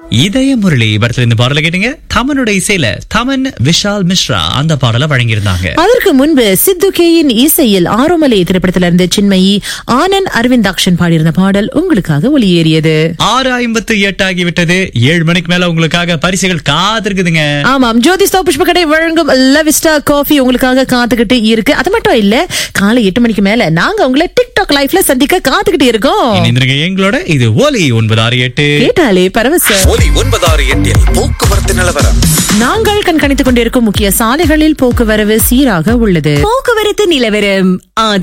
இதய முரளி படத்துல இந்த பாடலை கேட்டீங்க தமனுடைய இசையில தமன் விஷால் மிஸ்ரா அந்த பாடலை வழங்கியிருந்தாங்க அதற்கு முன்பு சித்து கேயின் இசையில் ஆரோமலை திரைப்படத்தில இருந்து சின்மயி ஆனந்த் அரவிந்தாக்ஷன் பாடியிருந்த பாடல் உங்களுக்காக ஒளியேறியது ஆறு ஐம்பத்து எட்டு ஆகிவிட்டது ஏழு மணிக்கு மேல உங்களுக்காக பரிசுகள் காத்திருக்குதுங்க ஆமாம் ஜோதி ஸ்தோ புஷ்ப கடை வழங்கும் லவிஸ்டா காஃபி உங்களுக்காக காத்துக்கிட்டு இருக்கு அது மட்டும் இல்ல காலை எட்டு மணிக்கு மேல நாங்க உங்களை டிக்டாக் லைஃப்ல சந்திக்க காத்துக்கிட்டு இருக்கோம் இணைந்திருங்க எங்களோட இது ஓலி ஒன்பது ஆறு எட்டு கேட்டாலே பரவசம் ஒலி ஒன்பதாறு எட்டில் போக்குவரத்து நிலவரம் நாங்கள் கண்காணித்துக் கொண்டிருக்கும் முக்கிய சாலைகளில் போக்குவரவு சீராக உள்ளது போக்குவரத்து நிலவரம்